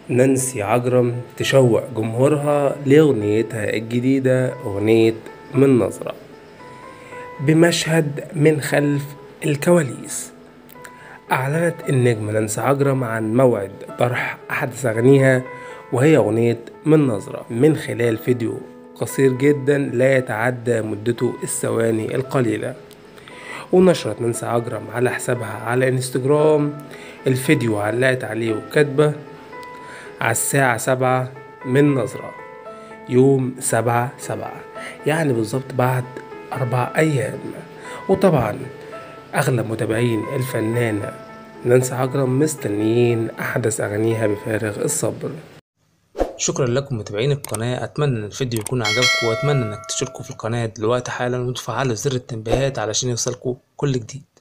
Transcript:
نانسي عجرم تشوق جمهورها لأغنيتها الجديدة أغنية من نظرة بمشهد من خلف الكواليس أعلنت النجمة نانسي عجرم عن موعد طرح أحدث أغانيها وهي أغنية من نظرة من خلال فيديو قصير جدا لا يتعدى مدته الثواني القليلة ونشرت نانسي عجرم على حسابها على انستجرام الفيديو علقت عليه وكاتبة على الساعة سبعة من نظرة يوم سبعة سبعة يعني بالظبط بعد أربع أيام وطبعا أغلب متابعين الفنانة نانسي عجرم مستنيين أحدث أغانيها بفارغ الصبر شكرا لكم متابعين القناة أتمنى إن الفيديو يكون عجبكم وأتمنى إنك تشتركوا في القناة دلوقتي حالا وتفعلوا زر التنبيهات علشان يوصلكوا كل جديد